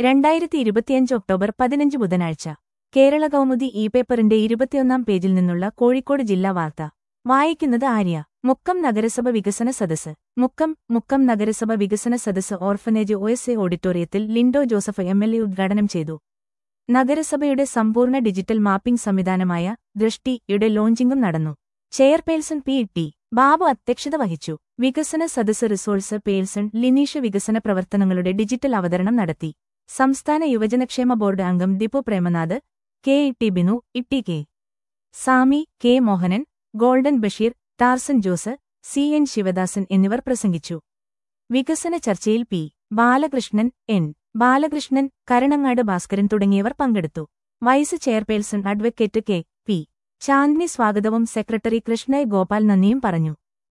രണ്ടായിരത്തി ഇരുപത്തിയഞ്ച് ഒക്ടോബർ പതിനഞ്ച് ബുധനാഴ്ച കേരള കൗമുദി ഇ പേപ്പറിന്റെ ഇരുപത്തിയൊന്നാം പേജിൽ നിന്നുള്ള കോഴിക്കോട് ജില്ലാ വാർത്ത വായിക്കുന്നത് ആര്യ മുക്കം നഗരസഭ വികസന സദസ്സ് മുക്കം മുക്കം നഗരസഭ വികസന സദസ്സ് ഓർഫനേജ് ഒ എസ് എ ഓഡിറ്റോറിയത്തിൽ Linto Joseph M L A ഉദ്ഘാടനം ചെയ്തു നഗരസഭയുടെ സമ്പൂർണ്ണ ഡിജിറ്റൽ മാപ്പിംഗ് സംവിധാനമായ ദൃഷ്ടിയുടെ ലോഞ്ചിംഗും നടന്നു ചെയർപേഴ്സൺ പി ടി ബാബു അധ്യക്ഷത വഹിച്ചു വികസന സദസ്സ് റിസോഴ്സ് പേഴ്സൺ ലിനീഷ് വികസന പ്രവർത്തനങ്ങളുടെ ഡിജിറ്റൽ അവതരണം നടത്തി സംസ്ഥാന യുവജനക്ഷേമ ബോർഡ് അംഗം Dipu Premnath K E T Binu Itty K Sami K Mohanan golden Basheer Tarzan Jose C N Sivadasan എന്നിവർ പ്രസംഗിച്ചു വികസന ചർച്ചയിൽ പി ബാലകൃഷ്ണൻ എൻ ബാലകൃഷ്ണൻ കരണങ്ങാട് ഭാസ്കരൻ തുടങ്ങിയവർ പങ്കെടുത്തു vice chairperson advocate K P Chandni സ്വാഗതവും സെക്രട്ടറി കൃഷ്ണയ് ഗോപാൽ നന്ദിയും പറഞ്ഞു